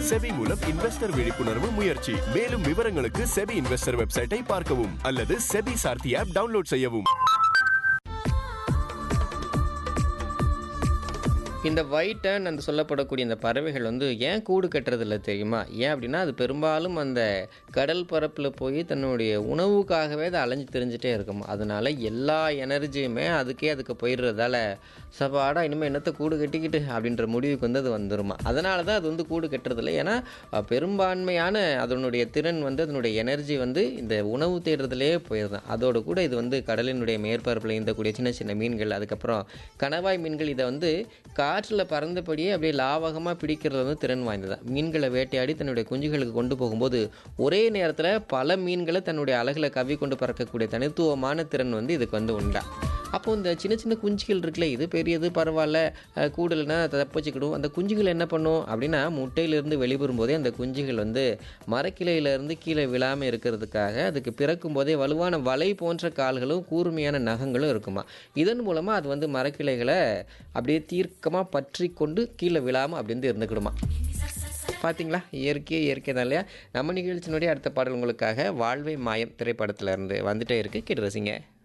SEBI மூலம் investor விழிப்புணர்வு முயற்சி மேலும் விவரங்களுக்கு செபி இன்வெஸ்டர் வெப்சைட்டை பார்க்கவும் அல்லது செபி சார்த்தி ஆப் டவுன்லோட் செய்யவும் இந்த ஒயிட் டர்ன் அந்த சொல்லப்படக்கூடிய இந்த பறவைகள் வந்து ஏன் கூடு கட்டுறதில்ல தெரியுமா ஏன் அப்படின்னா அது பெரும்பாலும் அந்த கடல் பரப்பில் போய் தன்னுடைய உணவுக்காகவே அது அலைஞ்சு தெரிஞ்சுட்டே இருக்கும் அதனால எல்லா எனர்ஜியுமே அதுக்கே அதுக்கு போயிடுறதால சபாடா இனிமேல் என்னத்தை கூடு கட்டிக்கிட்டு அப்படின்ற முடிவுக்கு வந்து அது வந்துருமா அதனால தான் அது வந்து கூடு கட்டுறதில்ல ஏன்னா அஹ், பெரும்பான்மையான அதனுடைய திறன் வந்து அதனுடைய எனர்ஜி வந்து இந்த உணவு தேடுறதுலேயே போயிருதான் அதோட கூட இது வந்து கடலினுடைய மேற்பரப்பில் இருந்தக்கூடிய சின்ன சின்ன மீன்கள் அதுக்கப்புறம் கணவாய் மீன்கள் இதை வந்து காற்றில் பறந்தபடியே அப்படியே லாவகமாக பிடிக்கிறது வந்து திறன் வாய்ந்ததான் மீன்களை வேட்டையாடி தன்னுடைய குஞ்சுகளுக்கு கொண்டு போகும்போது ஒரே நேரத்தில் பல மீன்களை தன்னுடைய அழகில் கவி கொண்டு பறக்கக்கூடிய தனித்துவமான திறன் வந்து இதுக்கு வந்து உண்டா அப்போ இந்த சின்ன சின்ன குஞ்சுகள் இருக்குல்ல இது பெரியது பரவாயில்ல அஹ், கூடலைன்னா தப்பிச்சுக்கிடும் அந்த குஞ்சுகள் என்ன பண்ணும் அப்படின்னா முட்டையிலிருந்து வெளிவரும் போதே அந்த குஞ்சுகள் வந்து மரக்கிளையிலேருந்து கீழே விழாமல் இருக்கிறதுக்காக அதுக்கு பிறக்கும் போதே வலுவான வலை போன்ற கால்களும் கூர்மையான நகங்களும் இருக்குமா இதன் மூலமாக அது வந்து மரக்கிளைகளை அப்படியே தீர்க்கமாக பற்றி கொண்டு கீழே விழாமல் அப்படி வந்து இருந்துக்கிடுமா பார்த்தீங்களா இயற்கையே இயற்கை தான் இல்லையா நம்ம நிகழ்ச்சியினுடைய அடுத்த பாடல் உங்களுக்காக வாழ்வை மாயம் திரைப்படத்துல இருந்து வந்துட்டே இருக்கு கேட்டு ரசிங்க